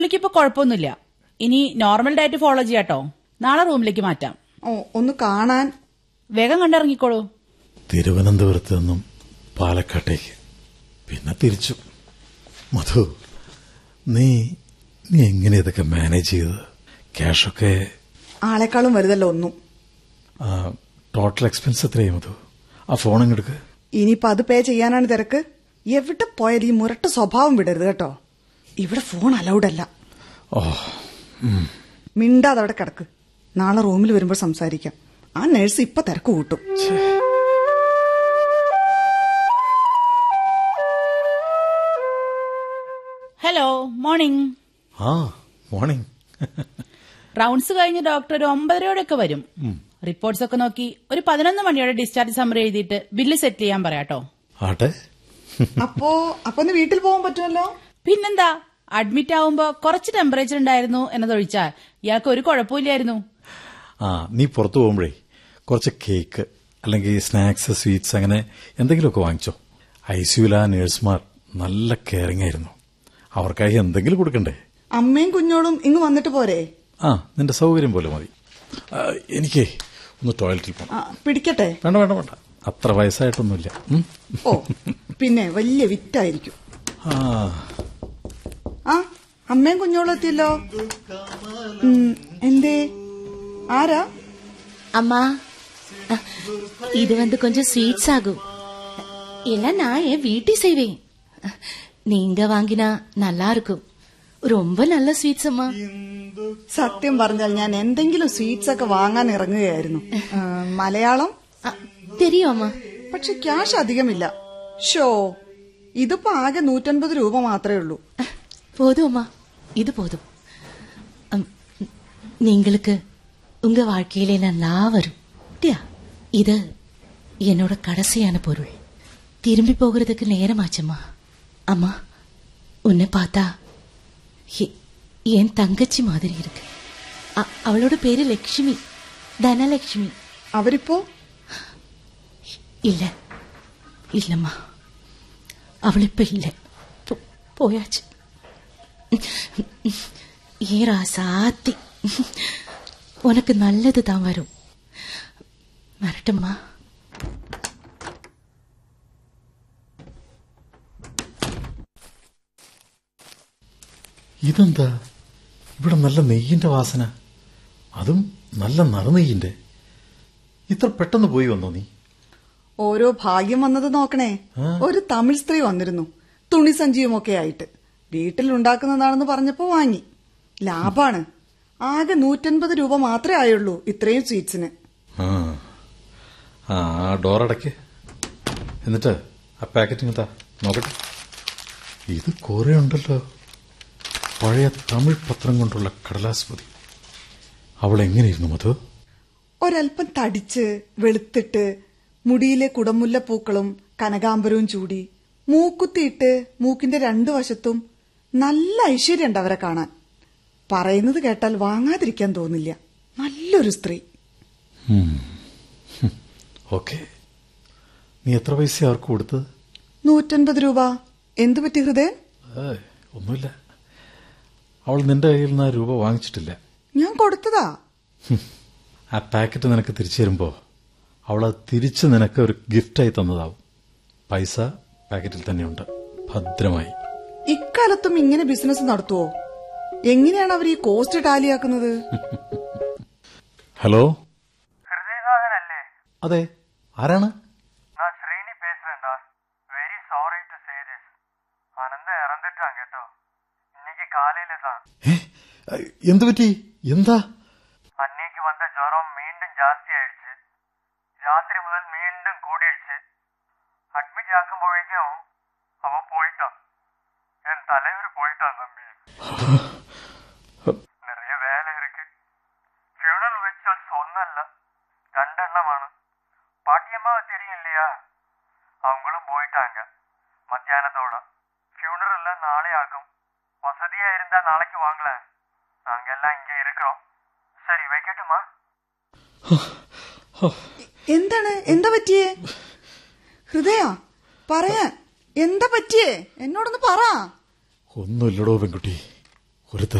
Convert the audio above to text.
പുള്ളിക്കിപ്പോ കുഴപ്പമൊന്നുമില്ല ഇനി normal diet follow ചെയ്യാട്ടോ നാളെ റൂമിലേക്ക് മാറ്റാം ഓ ഒന്ന് കാണാൻ വേഗം കണ്ടിറങ്ങിക്കോളൂ തിരുവനന്തപുരത്ത് നിന്നും പാലക്കാട്ടേക്ക് പിന്നെ തിരിച്ചു മധു നീ നീ എങ്ങനെ ഇതൊക്കെ മാനേജ് ചെയ്തത് ക്യാഷൊക്കെ ആളെക്കാളും വലുതല്ല ഒന്നും ആ, ടോട്ടൽ എക്സ്പെൻസ് എത്രയായി മധു ആ ഫോൺ അങ്ങെടുക്ക് ഇനിയിപ്പോ അത് പേ ചെയ്യാനാണ് തിരക്ക് എവിടെ പോയാലും ഈ മുരട്ട സ്വഭാവം വിടരുത് കേട്ടോ ഇവിടെ ഫോൺ അലൗഡ് അല്ല ഓ മിണ്ടാതെ അവിടെ കിടക്ക് നാളെ റൂമിൽ വരുമ്പോൾ സംസാരിക്കാം ആ നഴ്സ് ഇപ്പൊ തിരക്ക് കൂട്ടും ഹലോ മോർണിംഗ് ആ മോർണിംഗ് റൗണ്ട്സ് കഴിഞ്ഞ് ഡോക്ടർ ഒരു ഒമ്പതരയോടെയൊക്കെ വരും റിപ്പോർട്ട്സ് ഒക്കെ നോക്കി ഒരു പതിനൊന്ന് മണിയോടെ ഡിസ്ചാർജ് സമ്മറി എഴുതിയിട്ട് ബില്ല് സെറ്റിൽ ചെയ്യാൻ പറയാട്ടോ ആട്ടെ അപ്പോ അപ്പൊ ഒന്ന് വീട്ടിൽ പോകാൻ പറ്റുമല്ലോ പിന്നെന്താ അഡ്മിറ്റ് ആവുമ്പോ കുറച്ച് ടെമ്പറേച്ചർ ഉണ്ടായിരുന്നു എന്നതൊഴിച്ചാൽ ഇയാൾക്ക് ഒരു കുഴപ്പമില്ലായിരുന്നു ആ നീ പുറത്തു പോകുമ്പോഴേ കുറച്ച് കേക്ക് അല്ലെങ്കിൽ സ്നാക്സ് സ്വീറ്റ്സ് അങ്ങനെ എന്തെങ്കിലുമൊക്കെ വാങ്ങിച്ചോ ഐ സിയുല നേഴ്സുമാർ നല്ല കെയറിംഗ് ആയിരുന്നു അവർക്കായി എന്തെങ്കിലും കൊടുക്കണ്ടേ അമ്മയും കുഞ്ഞോളും ഇങ്ങ് വന്നിട്ട് പോരെ ആ നിന്റെ സൗകര്യം പോലെ മതി ആ, എനിക്കേ ഒന്ന് ടോയ്ലറ്റിൽ പോകണം ആ, പിടിക്കട്ടെ വേണ്ട വേണ്ട വേണ്ട അത്ര വയസ്സായിട്ടൊന്നുമില്ല ഉം? ഓ പിന്നെ വലിയ വിറ്റായിരിക്കും ആ ആ അമ്മയും കുഞ്ഞോളും എത്തിയല്ലോ ഉം, എന്തേ ആരാ அம்மா அஹ், இது வந்து கொஞ்சம் ஸ்வீட்ஸ் ஆகும் எல்லாம் நான் என் வீட்டை செய்வேன் அஹ், நீங்க வாங்கினா நல்லா இருக்கும் ரொம்ப நல்ல ஸ்வீட்ஸ் அம்மா സത്യം പറഞ്ഞാൽ ഞാൻ എന്തെങ്കിലും സ്വീറ്റ്സ് ഒക്കെ വാങ്ങാൻ ഇറങ്ങുകയായിരുന്നു ആ, മലയാളം அஹ், தெரியும் அம்மா പക്ഷെ ക്യാഷ് അധികമില്ല ഷോ ഇതിപ്പോ ആകെ നൂറ്റൻപത് രൂപ മാത്രമേ ഉള്ളൂ அஹ், போதும் அம்மா இது போதும் அம், நீங்களுக்கு உங்க வாழ்க்கையில நல்லா வரும் டியா இது என்னோட கடைசியான பொருள் திரும்பி போகிறதுக்கு நேரமாச்சம்மா அம்மா உன்னை பார்த்தா எ- என் தங்கச்சி மாதிரி இருக்கு அ- அவளோட பேரு லக்ஷ்மி தனலக்ஷ்மி അവരിപ്പോ இல்ல இல்லம்மா அவள் இப்ப இல்ல போ- போயாச்சு ஏரா சாத்தி உனக்கு நல்லது தான் வரும் வரட்டும்மா ഇതെന്താ ഇവിടെ നല്ല നെയ്യിന്റെ വാസന അതും നല്ല നറുനെയ്യിന്റെ ഇത്ര പെട്ടെന്ന് പോയി വന്നോ നീ ഓരോ ഭാഗ്യം വന്നത് നോക്കണേ ഒരു തമിഴ് സ്ത്രീ വന്നിരുന്നു തുണി സഞ്ചിയുമൊക്കെ ആയിട്ട് വീട്ടിൽ ഉണ്ടാക്കുന്നതാണെന്ന് പറഞ്ഞപ്പോ വാങ്ങി ലാഭാണ് ആകെ നൂറ്റൻപത് രൂപ മാത്രമേ ആയുള്ളൂ ഇത്രയും സ്വീറ്റ്സിന് ആ ആ ആ ഡോർ അടയ്ക്ക് എന്നിട്ട് ആ പാക്കറ്റ് ഇങ്ങത്താ നോക്കട്ടെ ഇത് കുറെ ഉണ്ടല്ലോ പഴയ തമിഴ് പത്രം കൊണ്ടുള്ള കടലാസ് പൊതി അവൾ എങ്ങനെയിരുന്നു മധു ഒരൽപ്പം തടിച്ച് വെളുത്തിട്ട് മുടിയിലെ കുടമുല്ല പൂക്കളും കനകാംബരവും ചൂടി മൂക്കുത്തിയിട്ട് മൂക്കിന്റെ രണ്ടു വശത്തും നല്ല ഐശ്വര്യമുണ്ട് അവരെ കാണാൻ പറയുന്നത് കേട്ടാൽ വാങ്ങാതിരിക്കാൻ തോന്നില്ല നല്ലൊരു സ്ത്രീ ഓക്കെ നീ എത്ര പൈസ അവർക്ക് കൊടുത്തത് നൂറ്റൻപത് രൂപ എന്തു പറ്റി ഹൃദയൻ ഏയ്, ഒന്നുമില്ല അവൾ നിന്റെ കയ്യിൽ നിന്ന് ആ രൂപ വാങ്ങിച്ചിട്ടില്ല ഞാൻ കൊടുത്തതാ ഹും. ആ പാക്കറ്റ് നിനക്ക് തിരിച്ചു തരുമ്പോ അവൾ അത് തിരിച്ച് നിനക്ക് ഒരു ഗിഫ്റ്റായി തന്നതാവും പൈസ പാക്കറ്റിൽ തന്നെയുണ്ട് ഭദ്രമായി ഇക്കാലത്തും ഇങ്ങനെ ബിസിനസ് നടത്തുവോ എങ്ങനെയാണ് അവർ ഈ കോസ്റ്റ് ടാലിയാക്കുന്നത് ഹലോ ஹிருதயநாதன் അതെ ആരാണ് நான் ஸ்ரீனி பேசுறேன்டா very sorry to say this Ananda இறந்துட்டான் கேட்டோ இன்னைக்கு காலையில தான் ഏ എന്തു പറ്റി എന്താ அன்னைக்கு வந்த ஜுரம் மீண்டும் ஜாஸ்தி ஆயிடுச்சு ராத்திரி முதல் மீண்டும் கூடிடுச்சு அட்மிட் ஆக்கும்போഴേക്കും அவன் போயிட்டான் என் தலைவர் போயிட்டான் தம்பி நிறைய வேலை இருக்கு ஃபியூனல் ரிச்சுவல்ஸ் ஒன்னல்ல ரெண்டெண்ணമാണ് பாட்டியம்மாவை தெரியும் இல்லையா அவங்களும் போயிட்டாங்க மத்தியானத்தோட ஃபியூனல் எல்லாம் நாளை ஆகும் வசதியா இருந்தா நாளைக்கு வாங்கலாம் நாங்க எல்லாம் இங்க இருக்கிறோம் சரி வைக்கட்டுமா എന്താണ് എന്താ പറ്റിയേ ഹൃദയ പറയാൻ എന്താ പറ്റിയേ എന്നോടൊന്ന് പറ ഒന്നുമില്ലടോ പെൺകുട്ടി ஒரு